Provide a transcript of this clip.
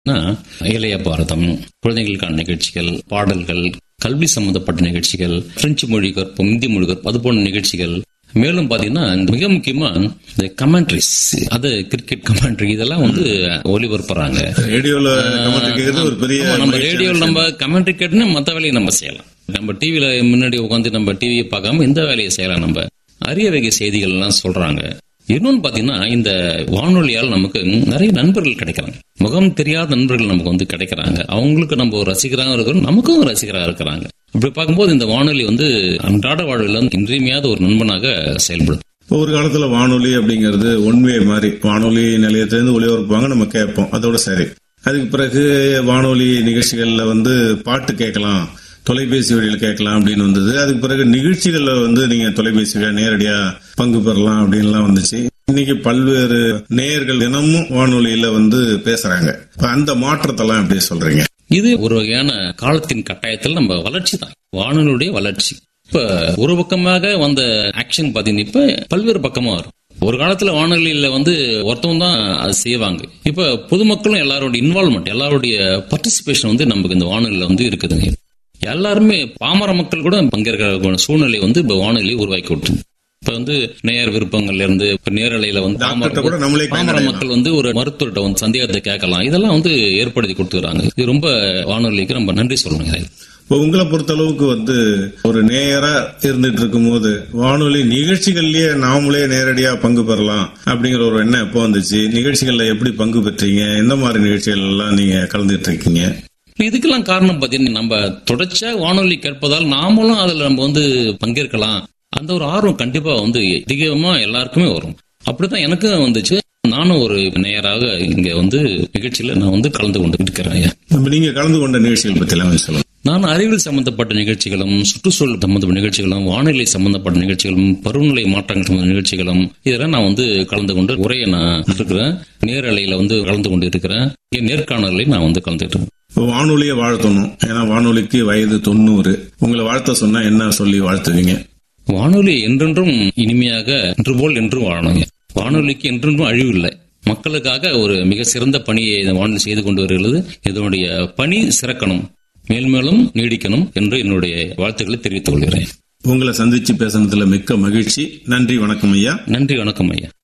இளைய பாரதம் குழந்தைகளுக்கான நிகழ்ச்சிகள் பாடல்கள் கல்வி சம்பந்தப்பட்ட நிகழ்ச்சிகள் பிரெஞ்சு மொழி கற்பம் இந்தி மொழி கற்பம் அது போன்ற நிகழ்ச்சிகள் மேலும் பாத்தீங்கன்னா மிக முக்கியமா இந்த கமெண்ட்ரிஸ் அது கிரிக்கெட் கமெண்ட்ரி இதெல்லாம் வந்து ஒளிபரப்புறாங்க ரேடியோல கமெண்ட் கேட்கறது ஒரு பெரிய ஆமா, நம்ம மகிழ்ச்சியான ரேடியோல விஷயம். நம்ம கமெண்ட்ரி கேட்டுனா மத்த வேலையை நம்ம செய்யலாம் நம்ம டிவில முன்னாடி உட்காந்து நம்ம டிவியை பார்க்காம இந்த வேலையை செய்யலாம் நம்ம அரிய வகை செய்திகள் எல்லாம் சொல்றாங்க இன்னொன்னு பாத்தீங்கன்னா இந்த வானொலியால் நமக்கு நிறைய நண்பர்கள் கிடைக்கிறாங்க முகம் தெரியாத நண்பர்கள் நமக்கு வந்து கிடைக்கிறாங்க அவங்களுக்கு நம்ம ஒரு ரசிகராக இருக்கிறோம் நமக்கும் ஒரு ரசிகராக இருக்கிறாங்க இப்படி பார்க்கும்போது இந்த வானொலி வந்து அன்றாட வாழ்வில் வந்து இன்றியமையாத ஒரு நண்பனாக செயல்படுது இப்போ ஒரு காலத்துல வானொலி அப்படிங்கிறது ஒன்வே மாதிரி வானொலி நிலையத்திலிருந்து ஒளிபரப்புவாங்க நம்ம கேட்போம் அதோட சரி அதுக்கு பிறகு வானொலி நிகழ்ச்சிகள்ல வந்து பாட்டு கேட்கலாம் தொலைபேசி வழியில கேட்கலாம் அப்படின்னு வந்தது அதுக்கு பிறகு நிகழ்ச்சிகள்ல வந்து நீங்க தொலைபேசி வழியா நேரடியா பங்கு பெறலாம் அப்படின்லாம் வந்துச்சு இன்னைக்கு பல்வேறு நேயர்கள் தினமும் வானொலியில வந்து பேசுறாங்க இப்ப அந்த மாற்றத்தெல்லாம் எப்படி சொல்றீங்க இது ஒரு வகையான காலத்தின் கட்டாயத்தில் நம்ம வளர்ச்சி தான் வானொலியுடைய வளர்ச்சி இப்ப ஒரு பக்கமாக வந்த ஆக்ஷன் பாத்தீங்கன்னா இப்ப பல்வேறு பக்கமா வரும் ஒரு காலத்துல வானொலியில வந்து ஒருத்தவங்க தான் அது செய்வாங்க இப்ப பொதுமக்களும் எல்லாரோட இன்வால்மெண்ட் எல்லாருடைய பார்ட்டிசிபேஷன் வந்து நமக்கு இந்த வானொலியில வந்து இருக்குதுங்க எல்லாருமே பாமர மக்கள் கூட பங்கேற்கிற சூழ்நிலை வந்து இப்ப வானொலி உருவாக்கி விட்டு இப்ப வந்து நேயர் விருப்பங்கள்ல இருந்து இப்ப நேரலையில வந்து டாக்டர்கிட்ட கூட பாமர நம்மளே பாமர பயனடையலாம். மக்கள் வந்து ஒரு மருத்துவர்கிட்ட வந்து சந்தேகத்தை கேட்கலாம் இதெல்லாம் வந்து ஏற்படுத்தி கொடுத்துக்கிறாங்க இது ரொம்ப வானொலிக்கு ரொம்ப நன்றி சொல்லணுங்க இப்போ உங்களை பொறுத்தளவுக்கு வந்து ஒரு நேயரா இருந்துட்டு இருக்கும்போது வானொலி நிகழ்ச்சிகள்லயே நாமளே நேரடியா பங்கு பெறலாம் அப்படிங்கிற ஒரு எண்ணம் எப்போ வந்துச்சு நிகழ்ச்சிகள்ல எப்படி பங்கு பெற்றீங்க எந்த மாதிரி நிகழ்ச்சிகள் எல்லாம் நீங்க கலந்துட்டு இருக்கீங்க இதுக்கெல்லாம் காரணம் பாத்தீங்கன்னா நம்ம தொடர்ச்சியா வானொலி கேட்பதால் நாமளும் அதுல நம்ம வந்து பங்கேற்கலாம் அந்த ஒரு ஆர்வம் கண்டிப்பா வந்து அதிகமா எல்லாருக்குமே வரும் அப்படித்தான் எனக்கும் வந்துச்சு நானும் ஒரு நேயராக இங்க வந்து நிகழ்ச்சியில நான் வந்து கலந்து கொண்டு இருக்கிறேன் ஐயா. இப்ப நீங்க கலந்து கொண்ட நிகழ்ச்சிகள் பத்தி எல்லாம் சொல்லுங்க நான் அறிவியல் சம்பந்தப்பட்ட நிகழ்ச்சிகளும் சுற்றுச்சூழல் சம்பந்தப்பட்ட நிகழ்ச்சிகளும் வானிலை சம்பந்தப்பட்ட நிகழ்ச்சிகளும் பருவநிலை மாற்றங்கள் சம்பந்த நிகழ்ச்சிகளும் இதெல்லாம் நான் வந்து கலந்து கொண்டு உரையை நான் இருக்கிறேன் நேரலையில வந்து கலந்து கொண்டு இருக்கிறேன் என் நேர்காணலையும் நான் வந்து கலந்துட்டு இருக்கேன் இப்போ வானொலியை வாழ்த்தணும் ஏன்னா வானொலிக்கு வயது தொண்ணூறு உங்களை வாழ்த்த சொன்னா என்ன சொல்லி வாழ்த்துவீங்க வானொலி என்றென்றும் இனிமையாக இன்று போல் என்றும் வாழணும் வானொலிக்கு என்றென்றும் அழிவு இல்லை மக்களுக்காக ஒரு மிக சிறந்த பணியை இந்த வானொலி செய்து கொண்டு வருகிறது இதனுடைய பணி சிறக்கணும் மேல்மேலும் நீடிக்கணும் என்று என்னுடைய வாழ்த்துக்களை தெரிவித்துக் கொள்கிறேன் உங்களை சந்திச்சு பேசுனதுல மிக்க மகிழ்ச்சி நன்றி வணக்கம் ஐயா நன்றி வணக்கம் ஐயா